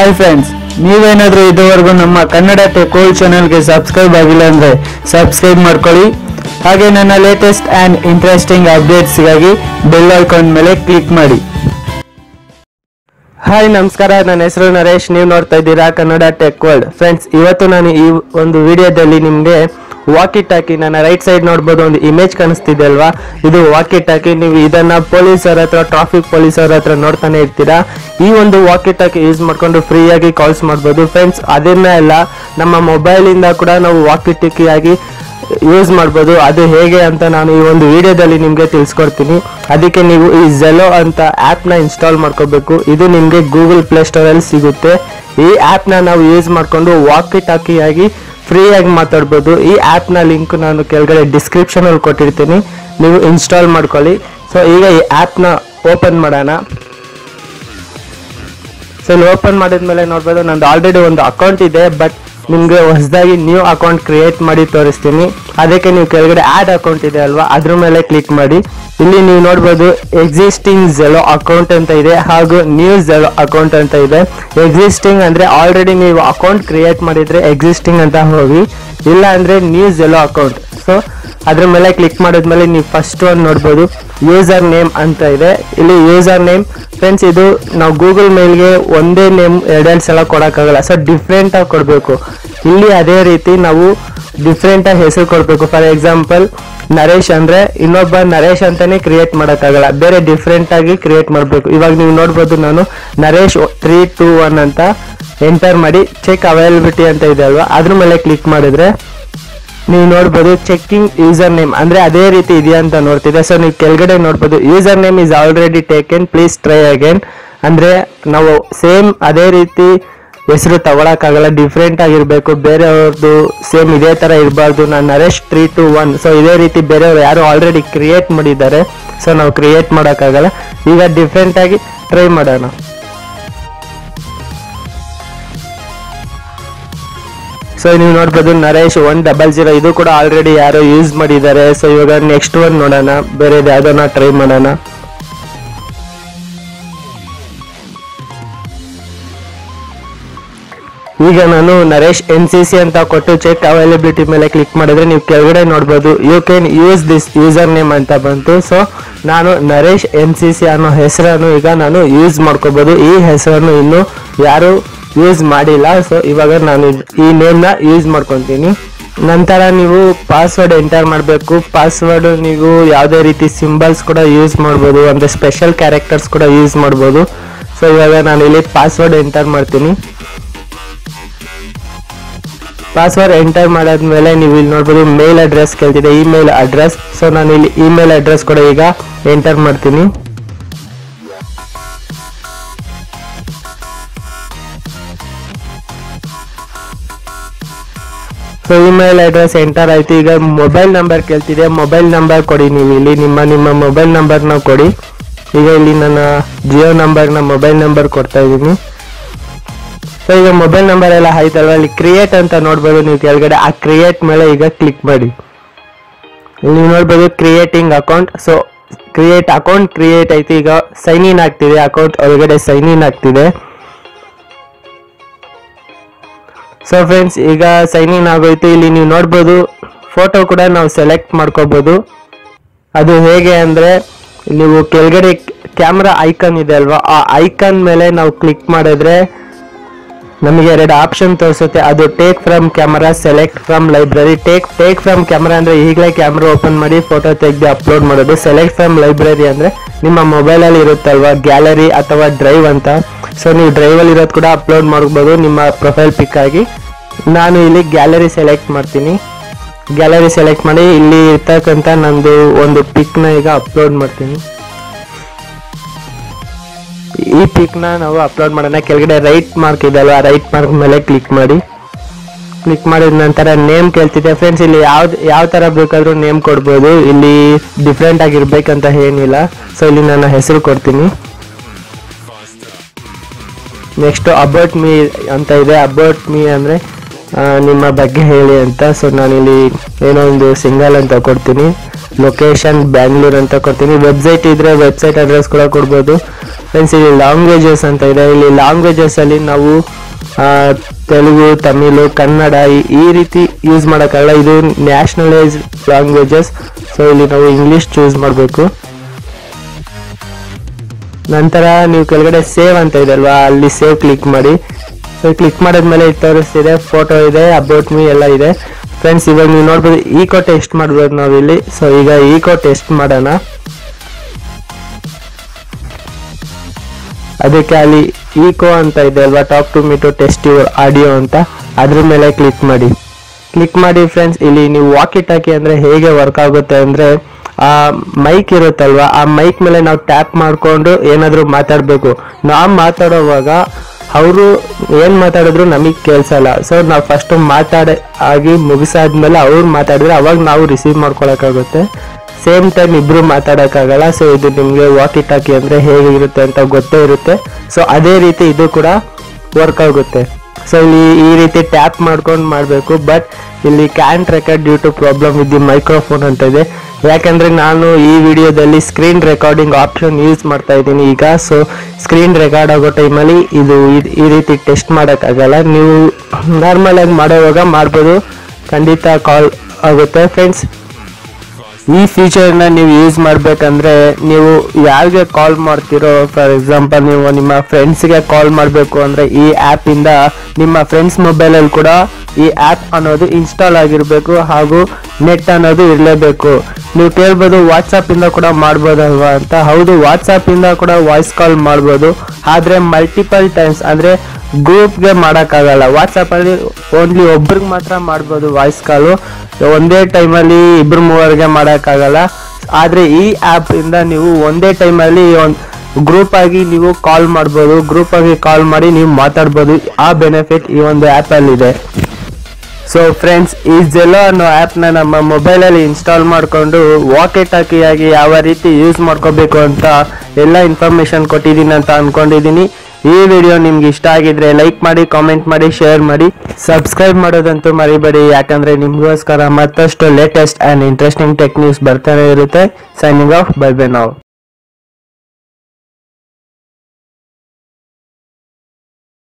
hi friends ನೀವೇನಾದ್ರೂ ಇದುವರೆಗೂ ನಮ್ಮ ಕನ್ನಡ ಟೆಕ್ ಓಲ್ಡ್ ಚಾನಲ್ಗೆ ಸಬ್ಸ್ಕ್ರೈಬ್ ಆಗಿಲ್ಲ ಅಂದ್ರೆ ಸಬ್ಸ್ಕ್ರೈಬ್ ಮಾಡ್ಕೊಳ್ಳಿ ಹಾಗೆ ನನ್ನ ಲೇಟೆಸ್ಟ್ ಆ್ಯಂಡ್ ಇಂಟ್ರೆಸ್ಟಿಂಗ್ ಅಪ್ಡೇಟ್ಸ್ಗಾಗಿ ಬೆಲ್ ಐಕಾನ್ ಮೇಲೆ ಕ್ಲಿಕ್ ಮಾಡಿ ಹಾಯ್ ನಮಸ್ಕಾರ ನನ್ನ ಹೆಸರು ನರೇಶ್ ನೀವು ನೋಡ್ತಾ ಇದ್ದೀರಾ ಕನ್ನಡ ಟೆಕ್ ವರ್ಲ್ಡ್ ಫ್ರೆಂಡ್ಸ್ ಇವತ್ತು ನಾನು ಈ ಒಂದು ವಿಡಿಯೋದಲ್ಲಿ ನಿಮಗೆ ವಾಕಿ ಟಾಕಿ ನನ್ನ ರೈಟ್ ಸೈಡ್ ನೋಡ್ಬೋದು ಒಂದು ಇಮೇಜ್ ಕಾಣಿಸ್ತಿದೆ ಅಲ್ವಾ ಇದು ವಾಕಿ ಟಾಕಿ ನೀವು ಇದನ್ನ ಪೊಲೀಸರ ಹತ್ರ ಟ್ರಾಫಿಕ್ ಪೊಲೀಸರ ಹತ್ರ ನೋಡ್ತಾನೆ ಇರ್ತೀರಾ ಈ ಒಂದು ವಾಕಿ ಟಾಕಿ ಯೂಸ್ ಮಾಡ್ಕೊಂಡು ಫ್ರೀಯಾಗಿ ಕಾಲ್ಸ್ ಮಾಡ್ಬೋದು ಫ್ರೆಂಡ್ಸ್ ಅದನ್ನ ಎಲ್ಲ ನಮ್ಮ ಮೊಬೈಲಿಂದ ಕೂಡ ನಾವು ವಾಕಿ ಟಾಕಿಯಾಗಿ ಯೂಸ್ ಮಾಡ್ಬೋದು ಅದು ಹೇಗೆ ಅಂತ ನಾನು ಈ ಒಂದು ವಿಡಿಯೋದಲ್ಲಿ ನಿಮಗೆ ತಿಳಿಸ್ಕೊಡ್ತೀನಿ ಅದಕ್ಕೆ ನೀವು ಈ ಝೆಲೋ ಅಂತ ಆ್ಯಪ್ನ ಇನ್ಸ್ಟಾಲ್ ಮಾಡ್ಕೋಬೇಕು ಇದು ನಿಮಗೆ ಗೂಗಲ್ ಪ್ಲೇಸ್ಟೋರಲ್ಲಿ ಸಿಗುತ್ತೆ ಈ ಆ್ಯಪ್ನ ನಾವು ಯೂಸ್ ಮಾಡಿಕೊಂಡು ವಾಕಿ ಟಾಕಿಯಾಗಿ ಫ್ರೀಯಾಗಿ ಮಾತಾಡ್ಬೋದು ಈ ಆ್ಯಪ್ನ ಲಿಂಕ್ ನಾನು ಕೆಳಗಡೆ ಡಿಸ್ಕ್ರಿಪ್ಷನಲ್ಲಿ ಕೊಟ್ಟಿರ್ತೀನಿ ನೀವು ಇನ್ಸ್ಟಾಲ್ ಮಾಡ್ಕೊಳ್ಳಿ ಸೊ ಈಗ ಈ ಆ್ಯಪ್ನ ಓಪನ್ ಮಾಡೋಣ ಸೊ ಇಲ್ಲಿ ಓಪನ್ ಮಾಡಿದ್ಮೇಲೆ ನೋಡ್ಬೋದು ನಂದು ಆಲ್ರೆಡಿ ಒಂದು ಅಕೌಂಟ್ ಇದೆ ಬಟ್ ನಿಮಗೆ ಹೊಸದಾಗಿ ನ್ಯೂ ಅಕೌಂಟ್ ಕ್ರಿಯೇಟ್ ಮಾಡಿ ತೋರಿಸ್ತೀನಿ ಅದಕ್ಕೆ ನೀವು ಕೆಳಗಡೆ ಆ್ಯಡ್ ಅಕೌಂಟ್ ಇದೆ ಅಲ್ವಾ ಅದ್ರ ಮೇಲೆ ಕ್ಲಿಕ್ ಮಾಡಿ ಇಲ್ಲಿ ನೀವು ನೋಡ್ಬೋದು ಎಕ್ಸಿಸ್ಟಿಂಗ್ ಝೆಲೋ ಅಕೌಂಟ್ ಅಂತ ಇದೆ ಹಾಗೂ ನ್ಯೂ ಝೆಲೋ ಅಕೌಂಟ್ ಅಂತ ಇದೆ ಎಕ್ಸಿಸ್ಟಿಂಗ್ ಅಂದರೆ ಆಲ್ರೆಡಿ ನೀವು ಅಕೌಂಟ್ ಕ್ರಿಯೇಟ್ ಮಾಡಿದರೆ ಎಕ್ಸಿಸ್ಟಿಂಗ್ ಅಂತ ಹೋಗಿ ಇಲ್ಲ ಅಂದರೆ ನ್ಯೂ ಝೆಲೋ ಅಕೌಂಟ್ ಸೊ ಅದ್ರ ಮೇಲೆ ಕ್ಲಿಕ್ ಮಾಡಿದ್ಮೇಲೆ ನೀವು ಫಸ್ಟ್ ಒಂದು ನೋಡ್ಬೋದು ಯೂಸರ್ ನೇಮ್ ಅಂತ ಇದೆ ಇಲ್ಲಿ ಯೂಸರ್ ನೇಮ್ ಫ್ರೆಂಡ್ಸ್ ಇದು ನಾವು ಗೂಗಲ್ ಮೇಲ್ಗೆ ಒಂದೇ ನೇಮ್ ಎರಡೆರಡು ಸಲ ಕೊಡೋಕ್ಕಾಗಲ್ಲ ಸೊ ಡಿಫ್ರೆಂಟಾಗಿ ಕೊಡಬೇಕು ಇಲ್ಲಿ ಅದೇ ರೀತಿ ನಾವು ಡಿಫ್ರೆಂಟಾಗಿ ಹೆಸರು ಕೊಡಬೇಕು ಫಾರ್ ಎಕ್ಸಾಂಪಲ್ ನರೇಶ್ ಅಂದರೆ ಇನ್ನೊಬ್ಬ ನರೇಶ್ ಅಂತಾನೆ ಕ್ರಿಯೇಟ್ ಮಾಡೋಕ್ಕಾಗಲ್ಲ ಬೇರೆ ಡಿಫ್ರೆಂಟಾಗಿ ಕ್ರಿಯೇಟ್ ಮಾಡಬೇಕು ಇವಾಗ ನೀವು ನೋಡ್ಬೋದು ನಾನು ನರೇಶ್ ತ್ರೀ ಟೂ ಒನ್ ಅಂತ ಎಂಟರ್ ಮಾಡಿ ಚೆಕ್ ಅವೈಲಬಿಲಿಟಿ ಅಂತ ಇದೆ ಅಲ್ವಾ ಅದ್ರ ಮೇಲೆ ಕ್ಲಿಕ್ ಮಾಡಿದ್ರೆ ನೀವು ನೋಡ್ಬೋದು ಚೆಕಿಂಗ್ ಯೂಸರ್ ನೇಮ್ ಅಂದ್ರೆ ಅದೇ ರೀತಿ ಇದೆಯಾ ಅಂತ ನೋಡ್ತಿದೆ ಸೊ ನೀವು ಕೆಳಗಡೆ ನೋಡ್ಬೋದು user name is already taken please try again ಅಂದ್ರೆ ನಾವು ಸೇಮ್ ಅದೇ ರೀತಿ ಹೆಸರು ತಗೊಳಕ್ಕಾಗಲ್ಲ ಡಿಫ್ರೆಂಟ್ ಆಗಿರ್ಬೇಕು ಬೇರೆಯವ್ರದ್ದು ಸೇಮ್ ಇದೇ ತರ ಇರಬಾರ್ದು ನಾನು Naresh three two one so ಇದೇ ರೀತಿ ಬೇರೆಯವ್ರು ಯಾರು ಆಲ್ರೆಡಿ ಕ್ರಿಯೇಟ್ ಮಾಡಿದ್ದಾರೆ ಸೊ ನಾವು ಕ್ರಿಯೇಟ್ ಮಾಡೋಕ್ಕಾಗಲ್ಲ ಈಗ ಡಿಫ್ರೆಂಟ್ ಆಗಿ ಟ್ರೈ ಮಾಡೋಣ ಸೊ ನೀವು ನೋಡ್ಬೋದು ನರೇಶ್ ಒನ್ ಡಬಲ್ ಜೀರೋ ಇದು ಕೂಡ ಆಲ್ರೆಡಿ ಯಾರೋ ಯೂಸ್ ಮಾಡಿದ್ದಾರೆ ಸೊ ಇವಾಗ ನೆಕ್ಸ್ಟ್ ಒನ್ ನೋಡೋಣ ಬೇರೆದು ಯಾವ್ದನ್ನ ಟ್ರೈ ಮಾಡೋಣ ಈಗ ನಾನು ನರೇಶ್ ಎನ್ ಸಿ ಸಿ ಅಂತ ಕೊಟ್ಟು ಚೆಕ್ ಅವೈಲಬಿಲಿಟಿ ಮೇಲೆ ಕ್ಲಿಕ್ ಮಾಡಿದ್ರೆ ನೀವು ಕೆಳಗಡೆ ನೋಡ್ಬೋದು you can use this user name ಅಂತ ಬಂತು ಸೊ ನಾನು ನರೇಶ್ ಎನ್ ಸಿ ಸಿ ಅನ್ನೋ ಹೆಸರನ್ನು ಈಗ ನಾನು ಯೂಸ್ ಮಾಡ್ಕೋಬೋದು ಈ ಹೆಸರನ್ನು ಇನ್ನು ಯಾರು ಯೂಸ್ ಮಾಡಿಲ್ಲ ಸೊ ಇವಾಗ ನಾನು ಈ ನೇಮ್ನ ಯೂಸ್ ಮಾಡ್ಕೊತೀನಿ ನಂತರ ನೀವು ಪಾಸ್ವರ್ಡ್ ಎಂಟರ್ ಮಾಡಬೇಕು ಪಾಸ್ವರ್ಡ್ ನೀವು ಯಾವುದೇ ರೀತಿ ಸಿಂಬಲ್ಸ್ ಕೂಡ ಯೂಸ್ ಮಾಡ್ಬೋದು ಅಂದರೆ ಸ್ಪೆಷಲ್ ಕ್ಯಾರೆಕ್ಟರ್ಸ್ ಕೂಡ ಯೂಸ್ ಮಾಡ್ಬೋದು ಸೊ ಇವಾಗ ನಾನು ಇಲ್ಲಿ ಪಾಸ್ವರ್ಡ್ ಎಂಟರ್ ಮಾಡ್ತೀನಿ ಪಾಸ್ವರ್ಡ್ ಎಂಟರ್ ಮಾಡಾದ್ಮೇಲೆ ನೀವು ಇಲ್ಲಿ ನೋಡ್ಬೋದು ಮೇಲ್ ಅಡ್ರೆಸ್ ಕೇಳ್ತಿದೆ ಇಮೇಲ್ ಅಡ್ರೆಸ್ ಸೊ ನಾನು ಇಲ್ಲಿ ಇಮೇಲ್ ಅಡ್ರೆಸ್ ಕೂಡ ಈಗ ಎಂಟರ್ ಮಾಡ್ತೀನಿ ಸೊ ಇಮೇಲ್ ಅಡ್ರೆಸ್ ಎಂಟರ್ ಆಯ್ತು ಈಗ ಮೊಬೈಲ್ ನಂಬರ್ ಕೇಳ್ತಿದೆ ಮೊಬೈಲ್ ನಂಬರ್ ಕೊಡಿ ನೀವು ಇಲ್ಲಿ ನಿಮ್ಮ ನಿಮ್ಮ ಮೊಬೈಲ್ ನಂಬರ್ನ ಕೊಡಿ ಈಗ ಇಲ್ಲಿ ನನ್ನ ಜಿಯೋ ನಂಬರ್ನ ಮೊಬೈಲ್ ನಂಬರ್ ಕೊಡ್ತಾ ಇದ್ದೀನಿ ಸೊ ಈಗ ಮೊಬೈಲ್ ನಂಬರ್ ಎಲ್ಲ ಆಯ್ತಲ್ವ ಅಲ್ಲಿ ಕ್ರಿಯೇಟ್ ಅಂತ ನೋಡ್ಬೋದು ನೀವು ಕೆಳಗಡೆ ಆ ಕ್ರಿಯೇಟ್ ಮೇಲೆ ಈಗ ಕ್ಲಿಕ್ ಮಾಡಿ ಇಲ್ಲಿ ನೀವು ನೋಡ್ಬೋದು creating account so create account create ಆಯ್ತು ಈಗ ಸೈನ್ ಇನ್ ಆಗ್ತಿದೆ ಅಕೌಂಟ್ ಒಳಗಡೆ ಸೈನ್ ಇನ್ ಆಗ್ತಿದೆ ಸೊ ಫ್ರೆಂಡ್ಸ್ ಈಗ ಸೈನ್ ಇನ್ ಆಗೋಯ್ತು ಇಲ್ಲಿ ನೀವು ನೋಡ್ಬೋದು ಫೋಟೋ ಕೂಡ ನಾವು ಸೆಲೆಕ್ಟ್ ಮಾಡ್ಕೋಬೋದು ಅದು ಹೇಗೆ ಅಂದರೆ ನೀವು ಕೆಳಗಡೆ ಕ್ಯಾಮ್ರಾ ಐಕನ್ ಇದೆ ಅಲ್ವಾ ಆ ಐಕನ್ ಮೇಲೆ ನಾವು ಕ್ಲಿಕ್ ಮಾಡಿದ್ರೆ ನಮಗೆ ಎರಡು ಆಪ್ಷನ್ ತೋರಿಸುತ್ತೆ ಅದು take from camera select from library take take from camera ಅಂದರೆ ಈಗಲೇ ಕ್ಯಾಮ್ರಾ ಓಪನ್ ಮಾಡಿ ಫೋಟೋ ತೆಗೆದು ಅಪ್ಲೋಡ್ ಮಾಡೋದು ಸೆಲೆಕ್ಟ್ ಫ್ರಮ್ ಲೈಬ್ರರಿ ಅಂದರೆ ನಿಮ್ಮ ಮೊಬೈಲಲ್ಲಿ ಇರುತ್ತಲ್ವಾ ಗ್ಯಾಲರಿ ಅಥವಾ ಡ್ರೈವ್ ಅಂತ ಸೊ ನೀವು ಡ್ರೈವಲ್ಲಿ ಇರೋದು ಕೂಡ ಅಪ್ಲೋಡ್ ಮಾಡ್ಬೋದು ನಿಮ್ಮ ಪ್ರೊಫೈಲ್ ಪಿಕ್ ಆಗಿ ನಾನು ಇಲ್ಲಿ ಗ್ಯಾಲರಿ ಸೆಲೆಕ್ಟ್ ಮಾಡ್ತೀನಿ ಗ್ಯಾಲರಿ ಸೆಲೆಕ್ಟ್ ಮಾಡಿ ಇಲ್ಲಿ ಇರ್ತಕ್ಕಂಥ ನಂದು ಒಂದು ಪಿಕ್ನ ಈಗ ಅಪ್ಲೋಡ್ ಮಾಡ್ತೀನಿ ಈ ಪಿಕ್ನ ನಾವು ಅಪ್ಲೋಡ್ ಮಾಡೋಣ ಕೆಳಗಡೆ ರೈಟ್ ಮಾರ್ಕ್ ಇದೆ ಅಲ್ವಾ ರೈಟ್ ಮಾರ್ಕ್ ಮೇಲೆ ಕ್ಲಿಕ್ ಮಾಡಿ ಕ್ಲಿಕ್ ಮಾಡಿದ ನಂತರ ನೇಮ್ ಕೇಳ್ತಿದೆ ಫ್ರೆಂಡ್ಸ್ ಇಲ್ಲಿ ಯಾವ್ದು ಯಾವ ಥರ ಬೇಕಾದರೂ ನೇಮ್ ಕೊಡ್ಬೋದು ಇಲ್ಲಿ ಡಿಫ್ರೆಂಟ್ ಆಗಿರ್ಬೇಕಂತ ಏನಿಲ್ಲ ಸೊ ಇಲ್ಲಿ ನನ್ನ ಹೆಸರು ಕೊಡ್ತೀನಿ ನೆಕ್ಸ್ಟ್ ಅಬೌಟ್ ಮೀ ಅಂತ ಇದೆ ಅಬೌಟ್ ಮೀ ಅಂದರೆ ನಿಮ್ಮ ಬಗ್ಗೆ ಹೇಳಿ ಅಂತ ಸೊ ನಾನಿಲ್ಲಿ ಏನೋ ಒಂದು ಸಿಂಗಲ್ ಅಂತ ಕೊಡ್ತೀನಿ ಲೊಕೇಶನ್ ಬ್ಯಾಂಗ್ಳೂರ್ ಅಂತ ಕೊಡ್ತೀನಿ ವೆಬ್ಸೈಟ್ ಇದ್ರೆ ವೆಬ್ಸೈಟ್ ಅಡ್ರೆಸ್ ಕೂಡ ಕೊಡ್ಬೋದು ಫ್ರೆಂಡ್ಸ್ ಇಲ್ಲಿ ಲ್ಯಾಂಗ್ವೇಜಸ್ ಅಂತ ಇದೆ ಇಲ್ಲಿ ಲ್ಯಾಂಗ್ವೇಜಸ್ ಅಲ್ಲಿ ನಾವು ಆ, ತೆಲುಗು ತಮಿಳು ಕನ್ನಡ ಈ- ಈ ರೀತಿ ಯೂಸ್ ಮಾಡೋಕ್ಕಲ್ಲ ಇದು ನ್ಯಾಷನಲೈಸ್ ಲ್ಯಾಂಗ್ವೇಜಸ್ ಸೊ ಇಲ್ಲಿ ನಾವು ಇಂಗ್ಲಿಷ್ ಚೂಸ್ ಮಾಡಬೇಕು ನಂತರ ನೀವು ಕೆಳಗಡೆ ಸೇವ್ ಅಂತ ಇದೆ ಅಲ್ವಾ ಅಲ್ಲಿ ಸೇವ್ ಕ್ಲಿಕ್ ಮಾಡಿ ಸೊ ಕ್ಲಿಕ್ ಮಾಡಿದ್ಮೇಲೆ ಇದು ತೋರಿಸ್ತಿದೆ ಫೋಟೋ ಇದೆ ಅಬೌಟ್ ಮೀ ಎಲ್ಲ ಇದೆ ಫ್ರೆಂಡ್ಸ್ ಇವಾಗ ನೀವು ನೋಡ್ಬೋದು ಈಕೋ ಟೆಸ್ಟ್ ಮಾಡ್ಬೋದು ನಾವು ಇಲ್ಲಿ ಸೊ ಈಗ ಈಕೋ ಟೆಸ್ಟ್ ಮಾಡೋಣ ಅದಕ್ಕೆ ಅಲ್ಲಿ ಈಕೋ ಅಂತ ಇದೆ ಅಲ್ವಾ talk to me to test your audio ಅಂತ ಅದ್ರ ಮೇಲೆ ಕ್ಲಿಕ್ ಮಾಡಿ ಕ್ಲಿಕ್ ಮಾಡಿ ಫ್ರೆಂಡ್ಸ್ ಇಲ್ಲಿ ನೀವು ವಾಕಿ ಟಾಕಿ ಅಂದ್ರೆ ಹೇಗೆ ವರ್ಕ್ ಆಗುತ್ತೆ ಅಂದ್ರೆ ಆ ಮೈಕ್ ಇರುತ್ತಲ್ವಾ ಆ ಮೈಕ್ ಮೇಲೆ ನಾವು ಟ್ಯಾಪ್ ಮಾಡ್ಕೊಂಡು ಏನಾದರೂ ಮಾತಾಡಬೇಕು ನಾವು ಮಾತಾಡೋವಾಗ ಅವರು ಏನ್ ಮಾತಾಡಿದ್ರು ನಮಗೆ ಕೇಳಿಸಲ್ಲ ಸೊ ನಾವು ಫಸ್ಟ್ ಮಾತಾಡ ಆಗಿ ಮುಗಿಸಾದ್ಮೇಲೆ ಅವ್ರು ಮಾತಾಡಿದ್ರೆ ಅವಾಗ ನಾವು ರಿಸೀವ್ ಮಾಡ್ಕೊಳಕ್ಕಾಗುತ್ತೆ ಸೇಮ್ ಟೈಮ್ ಇಬ್ರು ಮಾತಾಡೋಕ್ಕಾಗಲ್ಲ ಸೊ ಇದು ನಿಮಗೆ ವಾಕಿ ಟಾಕಿ ಅಂದ್ರೆ ಹೇಗಿರುತ್ತೆ ಅಂತ ಗೊತ್ತೇ ಇರುತ್ತೆ ಸೊ ಅದೇ ರೀತಿ ಇದು ಕೂಡ ವರ್ಕ್ ಆಗುತ್ತೆ ಸೊ ಇಲ್ಲಿ ಈ ರೀತಿ ಟ್ಯಾಪ್ ಮಾಡ್ಕೊಂಡು ಮಾಡಬೇಕು ಬಟ್ ಇಲ್ಲಿ can't record due to problem with the microphone ಅಂತ ಇದೆ ಯಾಕಂದ್ರೆ ನಾನು ಈ ವಿಡಿಯೋದಲ್ಲಿ ಸ್ಕ್ರೀನ್ ರೆಕಾರ್ಡಿಂಗ್ ಆಪ್ಷನ್ ಯೂಸ್ ಮಾಡ್ತಾ ಇದ್ದೀನಿ ಈಗ ಸೊ ಸ್ಕ್ರೀನ್ ರೆಕಾರ್ಡ್ ಆಗೋ ಟೈಮಲ್ಲಿ ಇದು ಈ- ಈ ರೀತಿ ಟೆಸ್ಟ್ ಮಾಡೋಕ್ಕಾಗಲ್ಲ ನೀವು ನಾರ್ಮಲ್ ಆಗಿ ಮಾಡೋವಾಗ ಮಾಡ್ಬೋದು ಖಂಡಿತ ಕಾಲ್ ಆಗುತ್ತೆ ಫ್ರೆಂಡ್ಸ್ ಈ ಫೀಚರ್ನ ನೀವು ಯೂಸ್ ಮಾಡಬೇಕಂದ್ರೆ ನೀವು ಯಾರಿಗೆ ಕಾಲ್ ಮಾಡ್ತಿರೋ ಫಾರ್ ಎಕ್ಸಾಂಪಲ್ ನೀವು ನಿಮ್ಮ ಫ್ರೆಂಡ್ಸ್ಗೆ ಕಾಲ್ ಮಾಡಬೇಕು ಅಂದರೆ ಈ ಆ್ಯಪಿಂದ ನಿಮ್ಮ ಫ್ರೆಂಡ್ಸ್ ಮೊಬೈಲಲ್ಲಿ ಕೂಡ ಈ ಆ್ಯಪ್ ಅನ್ನೋದು ಇನ್ಸ್ಟಾಲ್ ಆಗಿರಬೇಕು ಹಾಗೂ ನೆಟ್ ಅನ್ನೋದು ಇರಲೇಬೇಕು ನೀವು ಕೇಳ್ಬೋದು ವಾಟ್ಸಪ್ಪಿಂದ ಕೂಡ ಮಾಡ್ಬೋದಲ್ವಾ ಅಂತ ಹೌದು ವಾಟ್ಸಪ್ಪಿಂದ ಕೂಡ ವಾಯ್ಸ್ ಕಾಲ್ ಮಾಡ್ಬೋದು ಆದರೆ ಮಲ್ಟಿಪಲ್ ಟೈಮ್ಸ್ ಅಂದರೆ ಗ್ರೂಪ್ಗೆ ಮಾಡೋಕ್ಕಾಗಲ್ಲ ವಾಟ್ಸಪ್ಪಲ್ಲಿ ಓನ್ಲಿ ಒಬ್ರಿಗೆ ಮಾತ್ರ ಮಾಡ್ಬೋದು ವಾಯ್ಸ್ ಕಾಲು ಒಂದೇ ಟೈಮಲ್ಲಿ ಇಬ್ರು ಮೂವರಿಗೆ ಮಾಡೋಕ್ಕಾಗಲ್ಲ ಆದರೆ ಈ ಆ್ಯಪ್ ಇಂದ ನೀವು ಒಂದೇ ಟೈಮಲ್ಲಿ ಒಂದು ಗ್ರೂಪ್ ಆಗಿ ನೀವು ಕಾಲ್ ಮಾಡ್ಬೋದು ಗ್ರೂಪ್ ಆಗಿ ಕಾಲ್ ಮಾಡಿ ನೀವು ಮಾತಾಡ್ಬೋದು ಆ ಬೆನಿಫಿಟ್ ಈ ಒಂದು ಆ್ಯಪಲ್ಲಿ ಇದೆ ಸೊ ಫ್ರೆಂಡ್ಸ್ ಈ ಜೆಲೋ ಅನ್ನೋ ಆ್ಯಪ್ನ ನಮ್ಮ ಮೊಬೈಲಲ್ಲಿ ಇನ್ಸ್ಟಾಲ್ ಮಾಡಿಕೊಂಡು ವಾಕಿ ಟಾಕಿಯಾಗಿ ಯಾವ ರೀತಿ ಯೂಸ್ ಮಾಡ್ಕೋಬೇಕು ಅಂತ ಎಲ್ಲ ಇನ್ಫಾರ್ಮೇಷನ್ ಕೊಟ್ಟಿದ್ದೀನಿ ಅಂತ ಅಂದ್ಕೊಂಡಿದ್ದೀನಿ ಈ ವಿಡಿಯೋ ನಿಮ್ಗೆ ಇಷ್ಟ ಆಗಿದ್ರೆ ಲೈಕ್ ಮಾಡಿ ಕಾಮೆಂಟ್ ಮಾಡಿ ಶೇರ್ ಮಾಡಿ ಸಬ್ಸ್ಕ್ರೈಬ್ ಮಾಡೋದಂತೂ ಮರಿಬೇಡಿ ಯಾಕಂದ್ರೆ ನಿಮಗೋಸ್ಕರ ಮತ್ತಷ್ಟು latest and interesting tech news ಬರ್ತಾನೆ ಇರುತ್ತೆ ಸೈನಿಂಗ್ ಆಫ್ ಬೈ ಬೈ ನಾವು